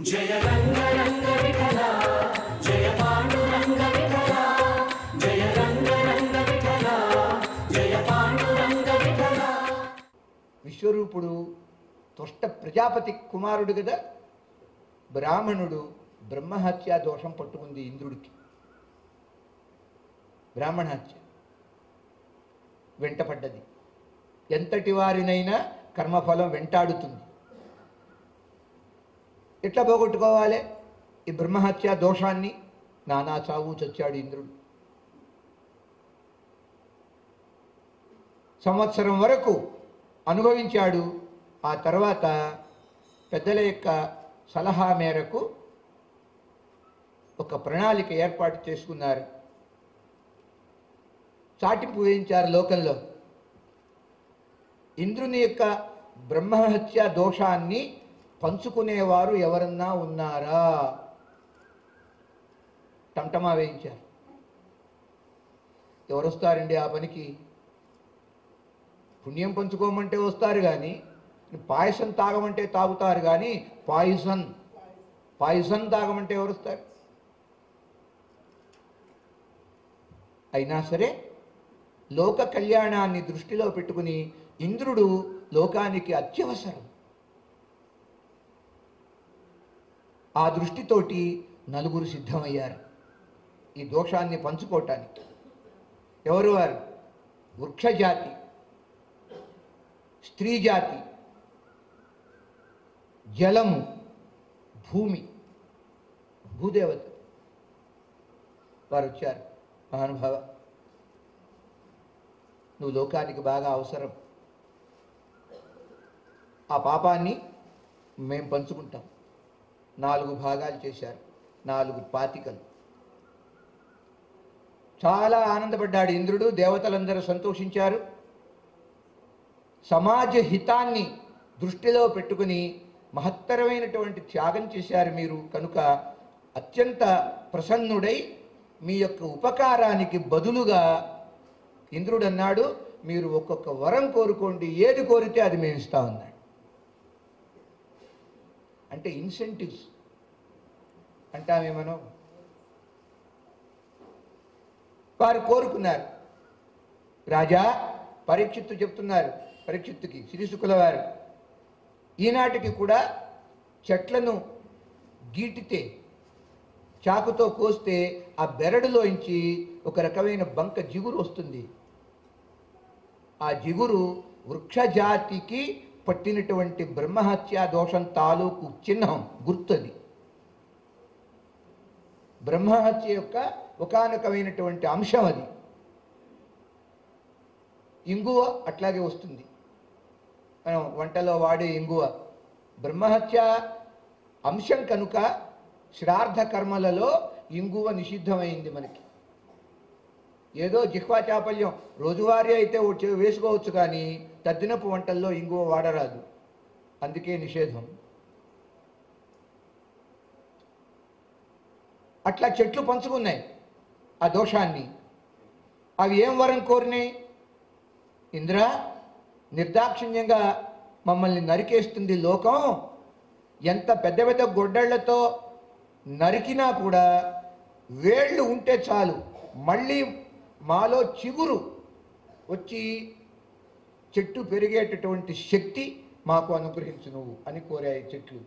జయ రంగ రంగ విఠల జయ పాండురంగ విఠల జయ రంగ రంగ విఠల జయ పాండురంగ విఠల విశ్వరూపుడు తుష్ట ప్రజాపతి కుమారుడు కదా బ్రాహ్మణుడు బ్రహ్మహత్య దోషం పట్టుకుంది ఇంద్రుడికి బ్రాహ్మణ హత్య వెంటపడ్డది ఎంతటి వారినైనా కర్మఫలం వెంటాడుతుంది ఎట్లా పోగొట్టుకోవాలి ఈ బ్రహ్మహత్య దోషాన్ని నానా చావు చచ్చాడు ఇంద్రుడు సంవత్సరం వరకు అనుభవించాడు ఆ తర్వాత పెద్దల యొక్క సలహా మేరకు ఒక ప్రణాళిక ఏర్పాటు చేసుకున్నారు చాటింపు వేయించారు లోకంలో ఇంద్రుని యొక్క బ్రహ్మహత్య దోషాన్ని పంచుకునేవారు ఎవరన్నా ఉన్నారా టంటమా వేయించారు ఎవరు వస్తారండి ఆ పనికి పుణ్యం పంచుకోమంటే వస్తారు కానీ పాయసం తాగమంటే తాగుతారు కానీ పాయిసన్ పాయిసన్ తాగమంటే ఎవరు వస్తారు అయినా సరే లోక కళ్యాణాన్ని దృష్టిలో పెట్టుకుని ఇంద్రుడు లోకానికి అత్యవసరం ఆ దృష్టితోటి నలుగురు సిద్ధమయ్యారు ఈ దోషాన్ని పంచుకోవటానికి ఎవరు వారు వృక్షజాతి స్త్రీ జాతి జలము భూమి భూదేవత వారు వచ్చారు మహానుభావ నువ్వు లోకానికి బాగా అవసరం ఆ పాపాన్ని మేము పంచుకుంటాం నాలుగు భాగాలు చేశారు నాలుగు పాతికలు చాలా ఆనందపడ్డాడు ఇంద్రుడు దేవతలందరూ సంతోషించారు సమాజ హితాన్ని దృష్టిలో పెట్టుకుని మహత్తరమైనటువంటి త్యాగం చేశారు మీరు కనుక అత్యంత ప్రసన్నుడై మీ యొక్క ఉపకారానికి బదులుగా ఇంద్రుడు అన్నాడు మీరు ఒక్కొక్క వరం కోరుకోండి ఏది కోరితే అది మేము ఇస్తామన్నాడు అంటే ఇన్సెంటివ్స్ అంటామేమనో వారు కోరుకున్నారు రాజా పరీక్షిత్తు చెప్తున్నారు పరీక్షిత్తుకి శ్రీశుకుల వారు ఈనాటికి కూడా చెట్లను గీటితే చాకుతో కోస్తే ఆ బెరడులోంచి ఒక రకమైన బంక జిగురు వస్తుంది ఆ జిగురు వృక్షజాతికి పట్టినటువంటి బ్రహ్మహత్యా దోషం తాలూకు చిహ్నం గుర్తది బ్రహ్మహత్య యొక్క ఒకనకమైనటువంటి అంశం అది ఇంగువ అట్లాగే వస్తుంది మనం వంటలో వాడే ఇంగువ బ్రహ్మహత్య అంశం కనుక శ్రాద్ధ కర్మలలో ఇంగువ నిషిద్ధమైంది మనకి ఏదో జిహ్వా చాపల్యం రోజువారీ అయితే వచ్చే- వేసుకోవచ్చు కానీ తద్దినపు వంటల్లో ఇంగువ వాడరాదు అందుకే నిషేధం అట్లా చెట్లు పంచుకున్నాయి ఆ దోషాన్ని అవి ఏం వరం కోరినాయి ఇంద్ర నిర్దాక్షిణ్యంగా మమ్మల్ని నరికేస్తుంది లోకం ఎంత పెద్ద పెద్ద గొడ్డళ్లతో నరికినా కూడా వేళ్ళు ఉంటే చాలు మళ్ళీ మాలో చిగురు వచ్చి చెట్టు పెరిగేటటువంటి శక్తి మాకు అనుగ్రహించు నువ్వు అని కోరాయి చెట్లు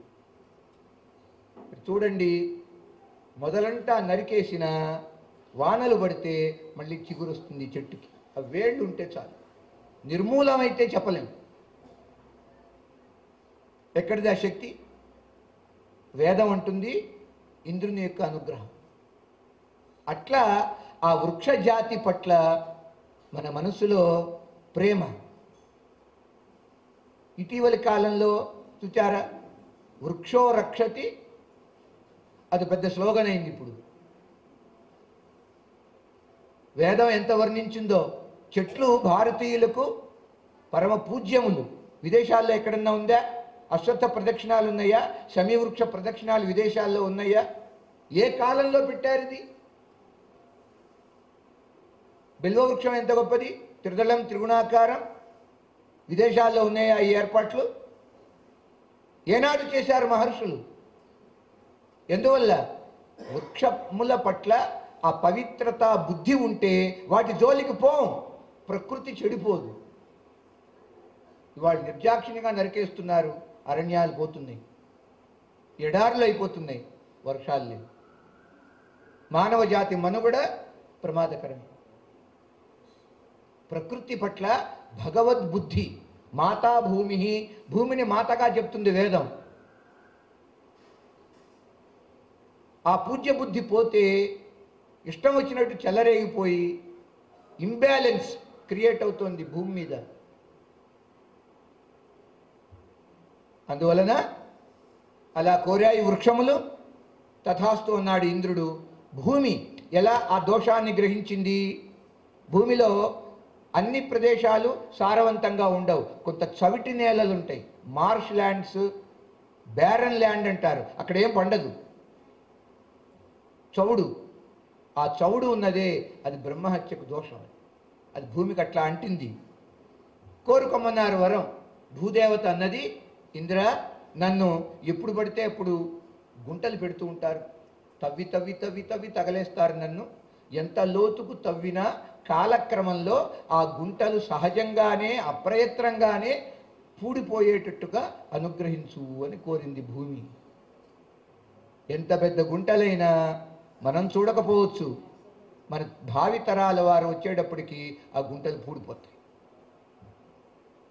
చూడండి మొదలంటా నరికేసిన వానలు పడితే మళ్ళీ చిగురు వస్తుంది చెట్టుకి ఆ వేళ్ళు ఉంటే చాలు నిర్మూలమైతే చెప్పలేం ఎక్కడిది ఆ శక్తి వేదం అంటుంది ఇంద్రుని యొక్క అనుగ్రహం అట్లా ఆ వృక్ష జాతి పట్ల మన మనసులో ప్రేమ ఇటీవలి కాలంలో చూచారా వృక్షో రక్షతి అది పెద్ద స్లోగన్ అయింది ఇప్పుడు వేదం ఎంత వర్ణించిందో చెట్లు భారతీయులకు పరమ పూజ్యములు విదేశాల్లో ఎక్కడన్నా ఉందా అశ్వత్థ ప్రదక్షిణాలు ఉన్నాయా సమీవృక్ష ప్రదక్షిణాలు విదేశాల్లో ఉన్నాయా ఏ కాలంలో పెట్టారు ఇది బిల్వవృక్షం ఎంత గొప్పది త్రిదళం త్రిగుణాకారం విదేశాల్లో ఉన్నాయా ఈ ఏర్పాట్లు ఏనాడు చేశారు మహర్షులు ఎందువల్ల వృక్షముల పట్ల ఆ పవిత్రత బుద్ధి ఉంటే వాటి జోలికి పోం ప్రకృతి చెడిపోదు ఇవాళ నిర్దాక్షిణ్యంగా నరికేస్తున్నారు అరణ్యాలు పోతున్నాయి ఎడారులు అయిపోతున్నాయి వర్షాలు లేవు మానవ జాతి మనుగడ ప్రమాదకరమే ప్రకృతి పట్ల భగవద్బుద్ధి మాతా భూమి భూమిని మాతగా చెప్తుంది వేదం ఆ పూజ్య బుద్ధి పోతే ఇష్టం వచ్చినట్టు చెలరేగిపోయి ఇంబ్యాలెన్స్ క్రియేట్ అవుతోంది భూమి మీద అందువలన అలా కోరాయి వృక్షములు తథాస్తు అన్నాడు ఇంద్రుడు భూమి ఎలా ఆ దోషాన్ని గ్రహించింది భూమిలో అన్ని ప్రదేశాలు సారవంతంగా ఉండవు కొంత చవిటి నేలలు ఉంటాయి మార్ష్ ల్యాండ్స్ బ్యారన్ ల్యాండ్ అంటారు అక్కడ ఏం పండదు చౌడు ఆ చౌడు ఉన్నదే అది బ్రహ్మహత్యకు దోషం అది భూమికి అట్లా అంటింది కోరుకోమన్నారు వరం భూదేవత అన్నది ఇంద్ర నన్ను ఎప్పుడు పడితే అప్పుడు గుంటలు పెడుతూ ఉంటారు తవ్వి తవ్వి తవ్వి తవ్వి తగలేస్తారు నన్ను ఎంత లోతుకు తవ్వినా కాలక్రమంలో ఆ గుంటలు సహజంగానే అప్రయత్నంగానే పూడిపోయేటట్టుగా అనుగ్రహించు అని కోరింది భూమి ఎంత పెద్ద గుంటలైనా మనం చూడకపోవచ్చు మన భావి తరాల వారు వచ్చేటప్పటికి ఆ గుంటలు పూడిపోతాయి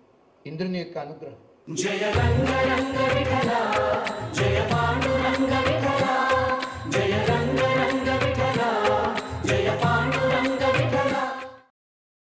ఇంద్రుని యొక్క అనుగ్రహం జయ రంగ రంగ విఠల జయ పాండురంగ విఠల